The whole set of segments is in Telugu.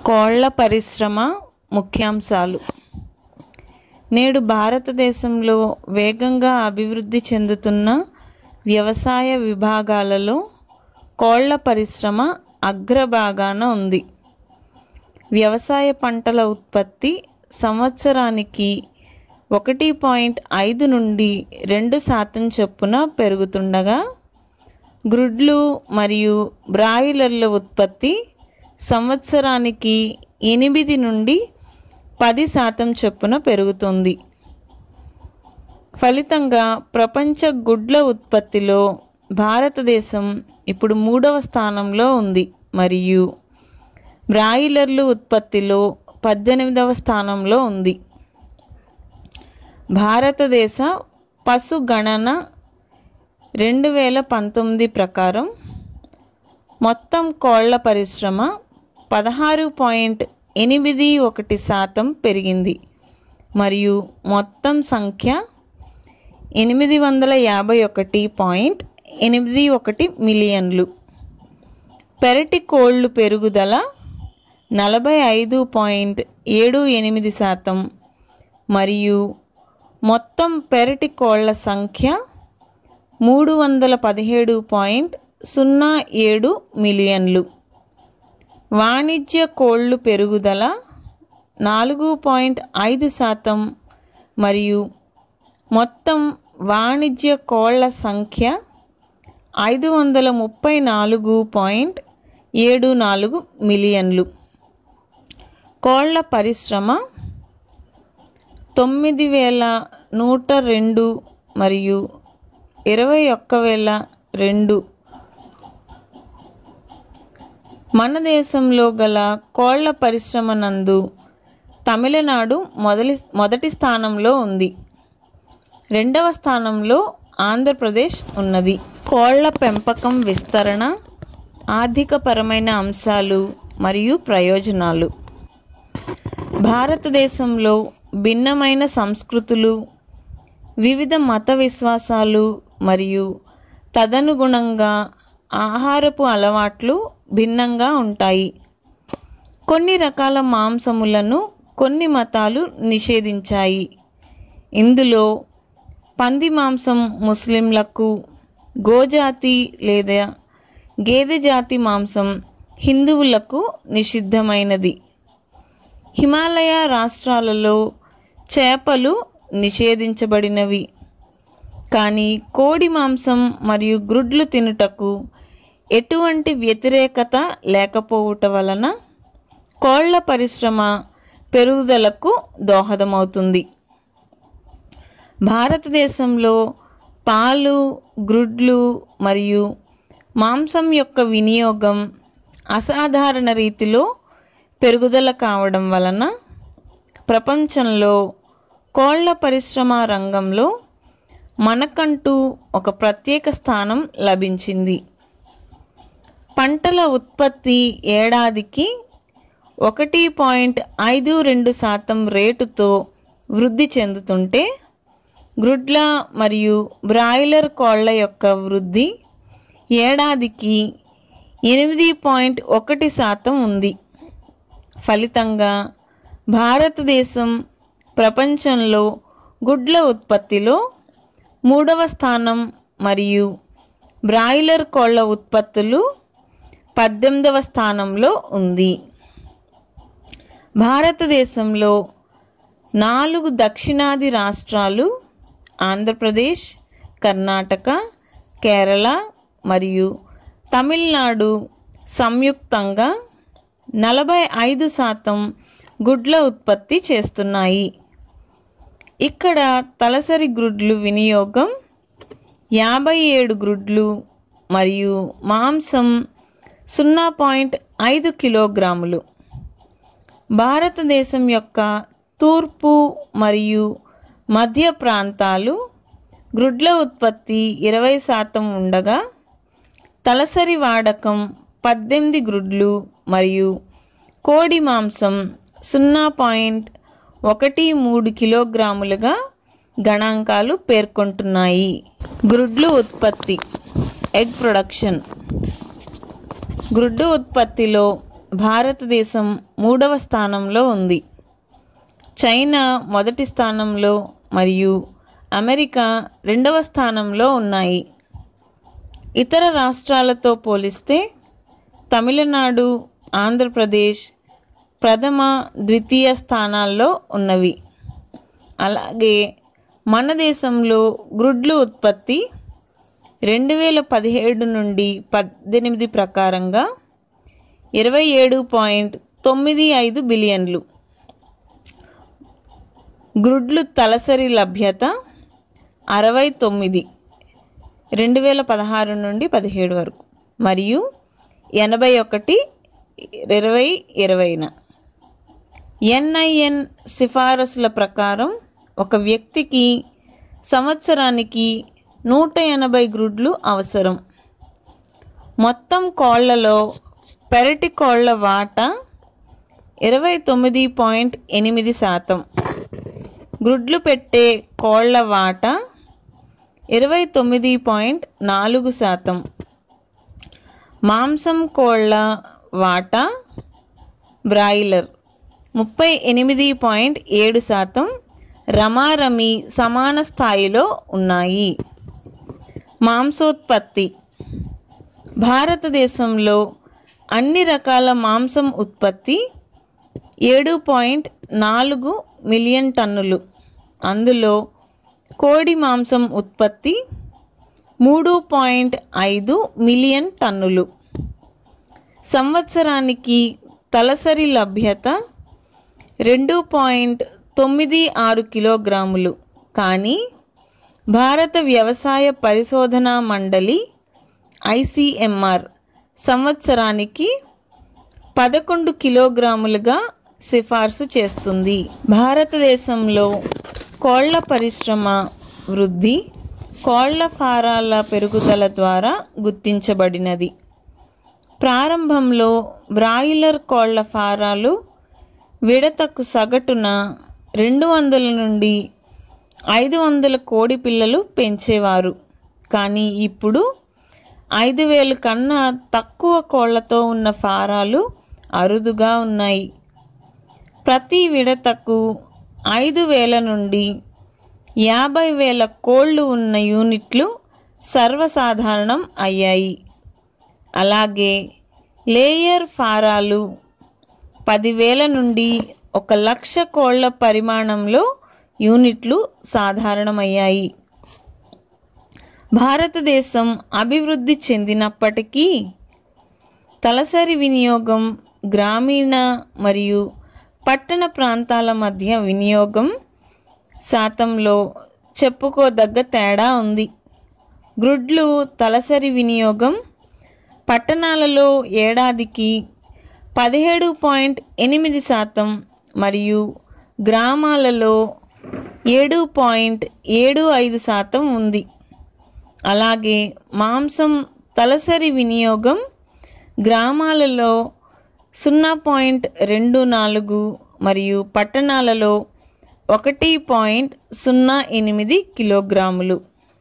కోళ్ల పరిశ్రమ ముఖ్యాంశాలు నేడు భారతదేశంలో వేగంగా అభివృద్ధి చెందుతున్న వ్యవసాయ విభాగాలలో కోళ్ల పరిశ్రమ అగ్రభాగాన ఉంది వ్యవసాయ పంటల ఉత్పత్తి సంవత్సరానికి ఒకటి పాయింట్ ఐదు నుండి రెండు శాతం చొప్పున పెరుగుతుండగా గ్రుడ్లు మరియు బ్రాయిలర్ల ఉత్పత్తి సంవత్సరానికి ఎనిమిది నుండి పది శాతం చొప్పున పెరుగుతుంది ఫలితంగా ప్రపంచ గుడ్ల ఉత్పత్తిలో భారతదేశం ఇప్పుడు మూడవ స్థానంలో ఉంది మరియు బ్రాయిలర్లు ఉత్పత్తిలో పద్దెనిమిదవ స్థానంలో ఉంది భారతదేశ పశు గణన రెండు వేల పంతొమ్మిది ప్రకారం మొత్తం కోళ్ల పరిశ్రమ పదహారు పాయింట్ ఎనిమిది ఒకటి శాతం పెరిగింది మరియు మొత్తం సంఖ్య ఎనిమిది వందల యాభై ఒకటి పాయింట్ ఎనిమిది ఒకటి మిలియన్లు పెరటి కోళ్ళు పెరుగుదల నలభై ఐదు పాయింట్ ఏడు ఎనిమిది శాతం మరియు మొత్తం పెరటి కోళ్ల సంఖ్య మూడు వందల పదిహేడు పాయింట్ సున్నా ఏడు మిలియన్లు వాణిజ్య కోళ్ళు పెరుగుదల నాలుగు పాయింట్ ఐదు శాతం మరియు మొత్తం వాణిజ్య కోళ్ల సంఖ్య ఐదు వందల ముప్పై నాలుగు పాయింట్ ఏడు నాలుగు మిలియన్లు కోళ్ల పరిశ్రమ తొమ్మిది వేల నూట రెండు మరియు ఇరవై ఒక్క వేల రెండు మన దేశంలో గల కోళ్ల పరిశ్రమ నందు తమిళనాడు మొదటి మొదటి స్థానంలో ఉంది రెండవ స్థానంలో ఆంధ్రప్రదేశ్ ఉన్నది కోళ్ల పెంపకం విస్తరణ ఆర్థికపరమైన అంశాలు మరియు ప్రయోజనాలు భారతదేశంలో భిన్నమైన సంస్కృతులు వివిధ మత విశ్వాసాలు మరియు తదనుగుణంగా ఆహారపు అలవాట్లు భిన్నంగా ఉంటాయి కొన్ని రకాల మాంసములను కొన్ని మతాలు నిషేధించాయి ఇందులో పంది మాంసం ముస్లింలకు గోజాతి లేదా గేదె జాతి మాంసం హిందువులకు నిషిద్ధమైనది హిమాలయ రాష్ట్రాలలో చేపలు నిషేధించబడినవి కానీ కోడి మాంసం మరియు గ్రుడ్లు తినుటకు ఎటువంటి వ్యతిరేకత లేకపోవుట వలన కోళ్ల పరిశ్రమ పెరుగుదలకు దోహదమవుతుంది భారతదేశంలో పాలు గ్రుడ్లు మరియు మాంసం యొక్క వినియోగం అసాధారణ రీతిలో పెరుగుదల కావడం వలన ప్రపంచంలో కోళ్ల పరిశ్రమ రంగంలో మనకంటూ ఒక ప్రత్యేక స్థానం లభించింది పంటల ఉత్పత్తి ఏడాదికి ఒకటి పాయింట్ ఐదు రెండు శాతం రేటుతో వృద్ధి చెందుతుంటే గ్రుడ్ల మరియు బ్రాయిలర్ కోళ్ల యొక్క వృద్ధి ఏడాదికి ఎనిమిది పాయింట్ ఒకటి శాతం ఉంది ఫలితంగా భారతదేశం ప్రపంచంలో గుడ్ల ఉత్పత్తిలో మూడవ స్థానం మరియు బ్రాయిలర్ కోళ్ల ఉత్పత్తులు పద్దెనిమిదవ స్థానంలో ఉంది భారతదేశంలో నాలుగు దక్షిణాది రాష్ట్రాలు ఆంధ్రప్రదేశ్ కర్ణాటక కేరళ మరియు తమిళనాడు సంయుక్తంగా నలభై ఐదు శాతం గుడ్ల ఉత్పత్తి చేస్తున్నాయి ఇక్కడ తలసరి గ్రుడ్లు వినియోగం యాభై ఏడు గ్రుడ్లు మరియు మాంసం సున్నా పాయింట్ ఐదు కిలోగ్రాములు భారతదేశం యొక్క తూర్పు మరియు మధ్య ప్రాంతాలు గ్రుడ్ల ఉత్పత్తి ఇరవై శాతం ఉండగా తలసరి వాడకం పద్దెనిమిది గ్రుడ్లు మరియు కోడి మాంసం సున్నా పాయింట్ ఒకటి మూడు కిలోగ్రాములుగా గణాంకాలు పేర్కొంటున్నాయి గ్రుడ్లు ఉత్పత్తి ఎగ్ ప్రొడక్షన్ గ్రుడ్డు ఉత్పత్తిలో భారతదేశం మూడవ స్థానంలో ఉంది చైనా మొదటి స్థానంలో మరియు అమెరికా రెండవ స్థానంలో ఉన్నాయి ఇతర రాష్ట్రాలతో పోలిస్తే తమిళనాడు ఆంధ్రప్రదేశ్ ప్రథమ ద్వితీయ స్థానాల్లో ఉన్నవి అలాగే మన దేశంలో గ్రుడ్లు ఉత్పత్తి రెండు వేల పదిహేడు నుండి పద్దెనిమిది ప్రకారంగా ఇరవై ఏడు పాయింట్ తొమ్మిది ఐదు బిలియన్లు గ్రుడ్లు తలసరి లభ్యత అరవై తొమ్మిది రెండు వేల పదహారు నుండి పదిహేడు వరకు మరియు ఎనభై ఒకటి ఇరవై ఇరవైన ఎన్ఐఎన్ సిఫారసుల ప్రకారం ఒక వ్యక్తికి సంవత్సరానికి నూట ఎనభై గ్రుడ్లు అవసరం మొత్తం కోళ్లలో పెరటి కోళ్ల వాటా ఇరవై తొమ్మిది పాయింట్ ఎనిమిది శాతం గ్రుడ్లు పెట్టే కోళ్ల వాటా ఇరవై తొమ్మిది పాయింట్ నాలుగు శాతం మాంసం కోళ్ల వాటా బ్రాయిలర్ ముప్పై ఎనిమిది పాయింట్ ఏడు శాతం రమారమి సమాన స్థాయిలో ఉన్నాయి మాంసోత్పత్తి భారతదేశంలో అన్ని రకాల మాంసం ఉత్పత్తి ఏడు పాయింట్ నాలుగు మిలియన్ టన్నులు అందులో కోడి మాంసం ఉత్పత్తి మూడు పాయింట్ ఐదు మిలియన్ టన్నులు సంవత్సరానికి తలసరి లభ్యత రెండు పాయింట్ తొమ్మిది ఆరు కిలోగ్రాములు కానీ భారత వ్యవసాయ పరిశోధనా మండలి ఐసిఎంఆర్ సంవత్సరానికి పదకొండు కిలోగ్రాములుగా సిఫార్సు చేస్తుంది భారతదేశంలో కోళ్ల పరిశ్రమ వృద్ధి కోళ్ల ఫారాల పెరుగుదల ద్వారా గుర్తించబడినది ప్రారంభంలో బ్రాయిలర్ కోళ్ల ఫారాలు విడతకు సగటున రెండు వందల నుండి ఐదు వందల కోడి పిల్లలు పెంచేవారు కానీ ఇప్పుడు ఐదు వేలు కన్నా తక్కువ కోళ్లతో ఉన్న ఫారాలు అరుదుగా ఉన్నాయి ప్రతి విడతకు ఐదు వేల నుండి యాభై వేల కోళ్ళు ఉన్న యూనిట్లు సర్వసాధారణం అయ్యాయి అలాగే లేయర్ ఫారాలు పదివేల నుండి ఒక లక్ష కోళ్ల పరిమాణంలో యూనిట్లు సాధారణమయ్యాయి భారతదేశం అభివృద్ధి చెందినప్పటికీ తలసరి వినియోగం గ్రామీణ మరియు పట్టణ ప్రాంతాల మధ్య వినియోగం శాతంలో చెప్పుకోదగ్గ తేడా ఉంది గ్రుడ్లు తలసరి వినియోగం పట్టణాలలో ఏడాదికి పదిహేడు పాయింట్ ఎనిమిది శాతం మరియు గ్రామాలలో ఏడు పాయింట్ ఏడు ఐదు శాతం ఉంది అలాగే మాంసం తలసరి వినియోగం గ్రామాలలో సున్నా పాయింట్ రెండు నాలుగు మరియు పట్టణాలలో ఒకటి పాయింట్ సున్నా ఎనిమిది కిలోగ్రాములు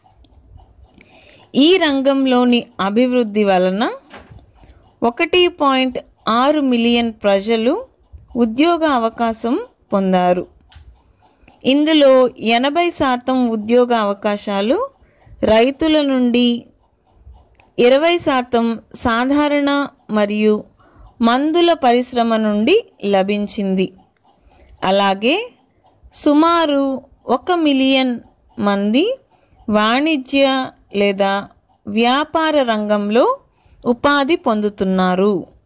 ఈ రంగంలోని అభివృద్ధి వలన ఒకటి పాయింట్ ఆరు మిలియన్ ప్రజలు ఉద్యోగ అవకాశం పొందారు ఇందులో ఎనభై శాతం ఉద్యోగ అవకాశాలు రైతుల నుండి ఇరవై శాతం సాధారణ మరియు మందుల పరిశ్రమ నుండి లభించింది అలాగే సుమారు ఒక మిలియన్ మంది వాణిజ్య లేదా వ్యాపార రంగంలో ఉపాధి పొందుతున్నారు